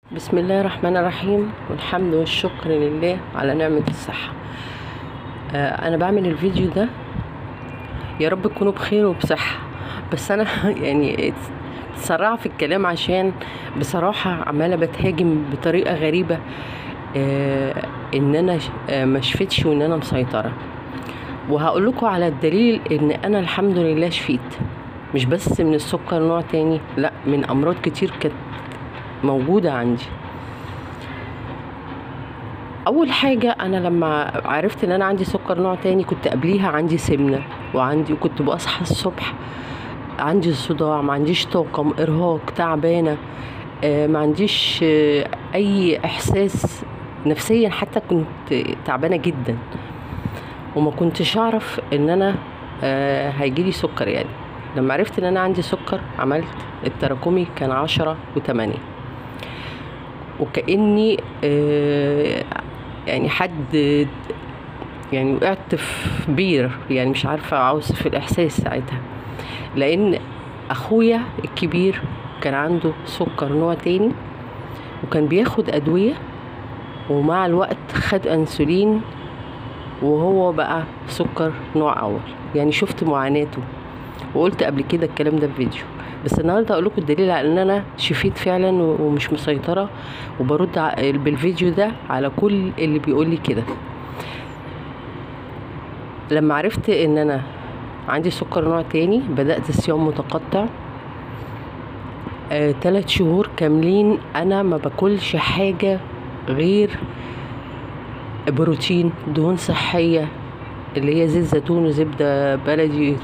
بسم الله الرحمن الرحيم والحمد والشكر لله على نعمة الصحة آه أنا بعمل الفيديو ده يا رب تكونوا بخير وبصحة بس أنا يعني اتسرع في الكلام عشان بصراحة عمالة بتهاجم بطريقة غريبة آه إن أنا ش- آه ما شفتش وإن أنا مسيطرة وهقول لكم على الدليل إن أنا الحمد لله شفيت مش بس من السكر نوع تاني لا من أمراض كتير كانت موجودة عندي اول حاجه انا لما عرفت ان انا عندي سكر نوع تاني كنت قبليها عندي سمنه وعندي وكنت بصحى الصبح عندي صداع ما عنديش طاقه ارهاق تعبانه آه، ما عنديش آه، اي احساس نفسيا حتى كنت تعبانه جدا وما كنتش اعرف ان انا آه، هيجيلي سكر يعني لما عرفت ان انا عندي سكر عملت التراكمي كان عشرة وتمانية وكأني آه، يعني حد يعني وقعت في بير يعني مش عارفة أوصف الإحساس ساعتها لأن أخويا الكبير كان عنده سكر نوع تاني وكان بياخد أدوية ومع الوقت خد أنسولين وهو بقى سكر نوع أول يعني شفت معاناته وقلت قبل كده الكلام ده في فيديو بس النهارده اقول لكم الدليل على ان انا شفيت فعلا و- ومش مسيطره وبرد ع- بالفيديو ده على كل اللي بيقول لي كده لما عرفت ان انا عندي سكر نوع تاني بدات صيام متقطع آه، تلات شهور كاملين انا ما باكلش حاجه غير بروتين دهون صحيه اللي هي زيت زيتون وزبده بلدي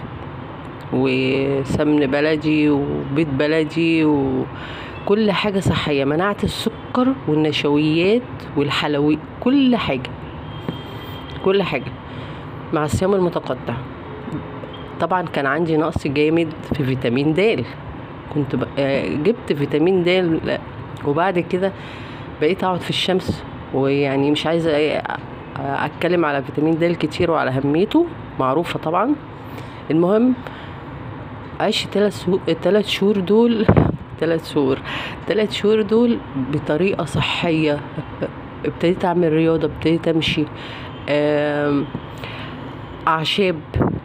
وسمن بلدي وبيض بلدي وكل حاجة صحية منعت السكر والنشويات والحلويات كل حاجة كل حاجة مع الصيام المتقطع طبعا كان عندي نقص جامد في فيتامين د كنت ب... آه، جبت فيتامين د وبعد كده بقيت اقعد في الشمس ويعني مش عايزه إيه أ- اتكلم على فيتامين د كتير وعلى اهميته معروفه طبعا المهم عشت تلات سو... تلات شهور دول تلات شهور تلات شهور دول بطريقة صحية ابتديت أعمل رياضة ابتديت أمشي آم، أعشاب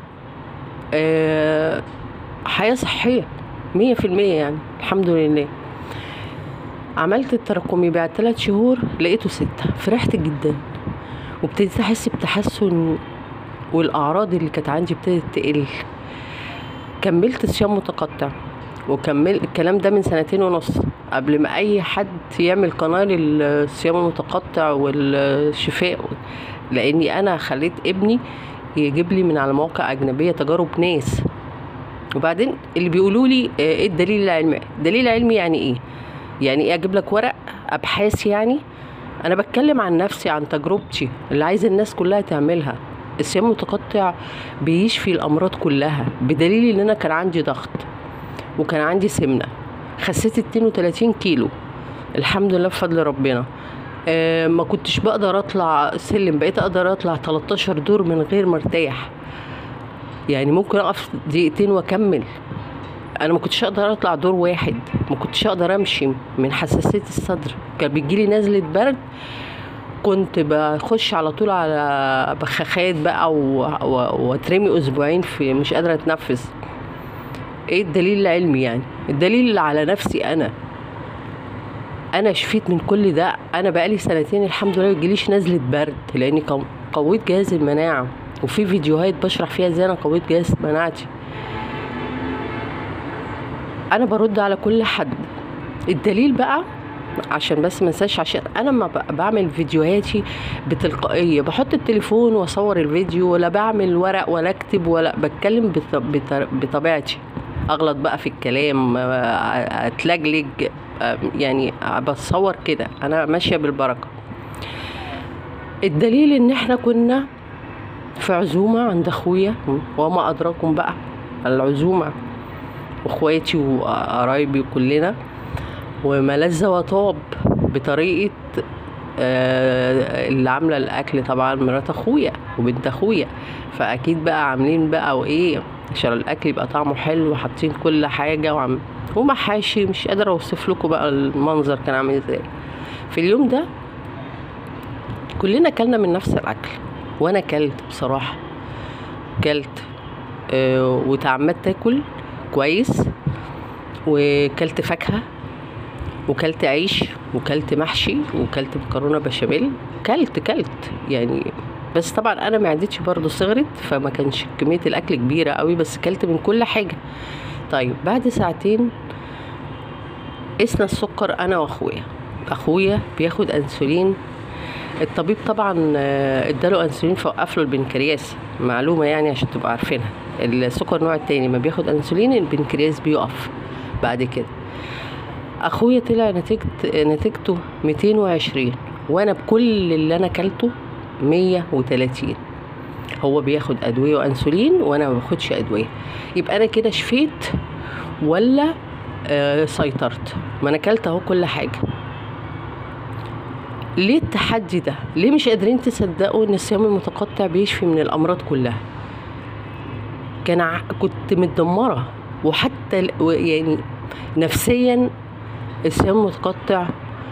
آه، حياة صحية مية في المية يعني الحمد لله عملت التراكمي بعد تلات شهور لقيته ستة فرحت جدا وابتديت أحس بتحسن والأعراض اللي كانت عندي ابتدت تقل كملت صيام متقطع وكمل الكلام ده من سنتين ونص قبل ما اي حد يعمل قناه للصيام المتقطع والشفاء لاني انا خليت ابني يجيب لي من على مواقع اجنبيه تجارب ناس وبعدين اللي بيقولوا لي آه، ايه الدليل العلمي الدليل العلمي يعني ايه يعني ايه اجيب لك ورق ابحاث يعني انا بتكلم عن نفسي عن تجربتي اللي عايز الناس كلها تعملها الصيام المتقطع بيشفي الامراض كلها بدليل ان انا كان عندي ضغط وكان عندي سمنه خسيت 32 كيلو الحمد لله بفضل ربنا آه ما كنتش بقدر اطلع سلم بقيت اقدر اطلع 13 دور من غير ما ارتاح يعني ممكن اقف دقيقتين واكمل انا ما كنتش اقدر اطلع دور واحد ما كنتش اقدر امشي من حساسيه الصدر كان بيجيلي نزله برد كنت بخش على طول على بخاخات بقى و- و- واترمي اسبوعين في مش قادره اتنفس ايه الدليل العلمي يعني الدليل على نفسي انا انا شفيت من كل ده انا بقالي سنتين الحمد لله ميجيليش نزله برد لاني قو- قويت جهاز المناعه وفي فيديوهات بشرح فيها ازاي انا قويت جهاز مناعتي انا برد على كل حد الدليل بقى عشان بس ما انساش عشان انا ما ب- بعمل فيديوهاتي بتلقائيه بحط التليفون واصور الفيديو ولا بعمل ورق ولا اكتب ولا بتكلم بط- بط- بطبيعتي اغلط بقى في الكلام آه، اتلجلج آه، يعني بتصور كده انا ماشيه بالبركه الدليل ان احنا كنا في عزومه عند اخويا وما ادراكم بقى العزومه واخواتي وقرايبي كلنا وملذ وطاب بطريقه آه، اللي عامله الاكل طبعا مرات اخويا وبنت اخويا فاكيد بقى عاملين بقى وايه عشان الاكل يبقى طعمه حلو وحاطين كل حاجه وعم ومحاشي مش قادره اوصف لكم بقى المنظر كان عامل ازاي في اليوم ده كلنا كلنا من نفس الاكل وانا كلت بصراحه كلت آه وتعمدت اكل كويس وكلت فاكهه وكلت عيش وكلت محشي وكلت مكرونه بشاميل كلت كلت يعني بس طبعا انا معدتي برضو صغرت فما كانش كميه الاكل كبيره قوي بس كلت من كل حاجه طيب بعد ساعتين قسنا السكر انا واخويا اخويا بياخد انسولين الطبيب طبعا آه، اداله انسولين فوقف له البنكرياس معلومه يعني عشان تبقوا عارفينها السكر النوع التاني ما بياخد انسولين البنكرياس بيقف بعد كده اخويا طلع نتيجة نتيجته 220 وانا بكل اللي انا اكلته 130 هو بياخد ادويه وانسولين وانا ما باخدش ادويه يبقى انا كده شفيت ولا آه سيطرت ما انا اكلت اهو كل حاجه ليه التحدي ده ليه مش قادرين تصدقوا ان الصيام المتقطع بيشفي من الامراض كلها كان ع... كنت متدمره وحتى ال- و- يعني نفسيا الصيام المتقطع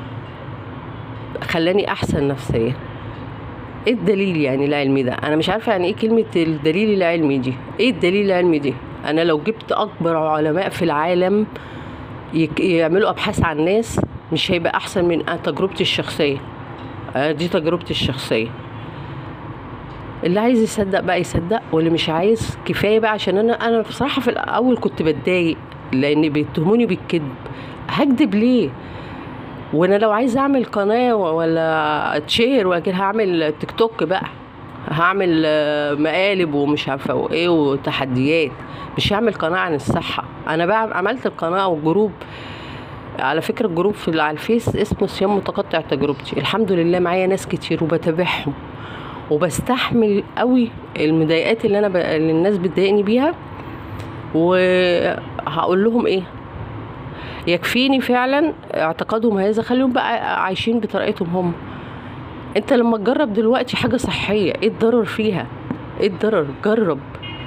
خلاني احسن نفسيا ايه الدليل يعني العلمي ده انا مش عارفه يعني ايه كلمه الدليل العلمي دي ايه الدليل العلمي دي انا لو جبت اكبر علماء في العالم يك- يعملوا ابحاث عن الناس مش هيبقى احسن من تجربتي الشخصيه آه، دي تجربتي الشخصيه اللي عايز يصدق بقى يصدق واللي مش عايز كفايه بقى عشان انا انا بصراحه في الاول كنت بتضايق لان بيتهموني بالكذب هكذب ليه وانا لو عايز اعمل قناه ولا اتشهر ولا كده هعمل تيك توك بقى هعمل آه، مقالب ومش عارفه وايه وتحديات مش هعمل قناه عن الصحه انا بقى عملت القناه والجروب على فكره الجروب في على الفيس اسمه صيام متقطع تجربتي الحمد لله معايا ناس كتير وبتابعهم وبستحمل قوي المضايقات اللي انا ب... اللي الناس بتضايقني بيها وهقول لهم ايه يكفيني فعلا اعتقادهم هذا خليهم بقى عايشين بطريقتهم هم انت لما تجرب دلوقتي حاجه صحيه ايه الضرر فيها ايه الضرر جرب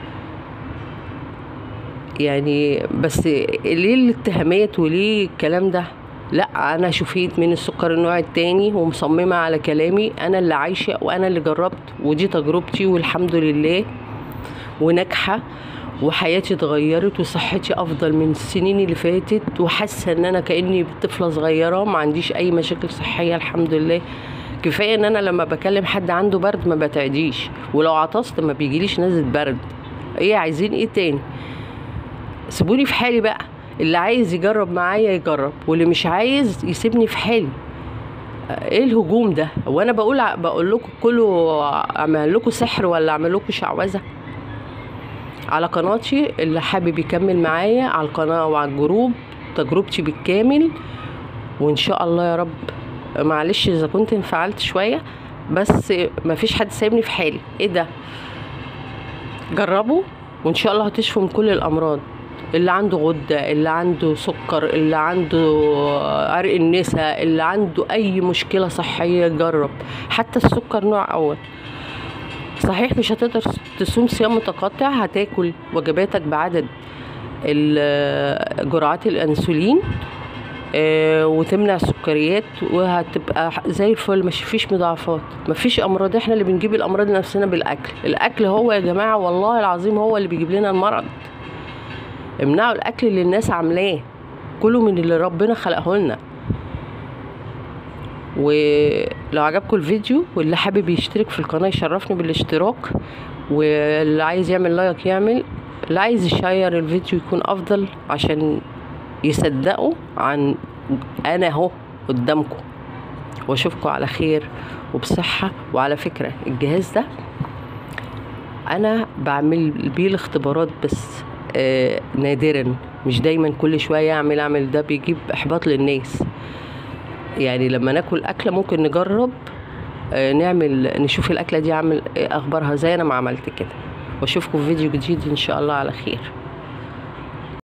يعني بس ليه الاتهامات وليه الكلام ده لا انا شفيت من السكر النوع التاني ومصممه على كلامي انا اللي عايشه وانا اللي جربت ودي تجربتي والحمد لله وناجحه وحياتي اتغيرت وصحتي افضل من السنين اللي فاتت وحاسه ان انا كاني طفله صغيره ما عنديش اي مشاكل صحيه الحمد لله كفايه ان انا لما بكلم حد عنده برد ما بتعديش ولو عطست ما بيجيليش نزله برد ايه عايزين ايه تاني سيبوني في حالي بقى اللي عايز يجرب معايا يجرب واللي مش عايز يسيبني في حالي ايه الهجوم ده وانا بقول بقول لكم كله اعمل لكم سحر ولا اعمل لكم شعوذه على قناتي اللي حابب يكمل معايا على القناه وعلى الجروب تجربتي بالكامل وان شاء الله يا رب معلش اذا كنت انفعلت شويه بس مفيش حد سايبني في حالي ايه ده جربوا وان شاء الله هتشفوا من كل الامراض اللي عنده غدة اللي عنده سكر اللي عنده عرق النساء اللي عنده أي مشكلة صحية جرب حتى السكر نوع أول صحيح مش هتقدر تصوم صيام متقطع هتاكل وجباتك بعدد ال- جرعات الأنسولين آه، وتمنع السكريات وهتبقى زي الفل مش فيش مضاعفات مفيش امراض احنا اللي بنجيب الامراض لنفسنا بالاكل الاكل هو يا جماعه والله العظيم هو اللي بيجيب لنا المرض امنعوا الاكل اللي الناس عاملاه كلوا من اللي ربنا خلقه لنا ولو عجبكم الفيديو واللي حابب يشترك في القناه يشرفني بالاشتراك واللي عايز يعمل لايك يعمل اللي عايز يشير الفيديو يكون افضل عشان يصدقوا عن انا اهو قدامكم واشوفكم على خير وبصحه وعلى فكره الجهاز ده انا بعمل بيه الاختبارات بس آه نادرا مش دايما كل شويه اعمل اعمل ده بيجيب احباط للناس يعني لما ناكل اكله ممكن نجرب آه نعمل نشوف الاكله دي عامل إيه اخبارها زي انا ما عملت كده واشوفكم في فيديو جديد ان شاء الله على خير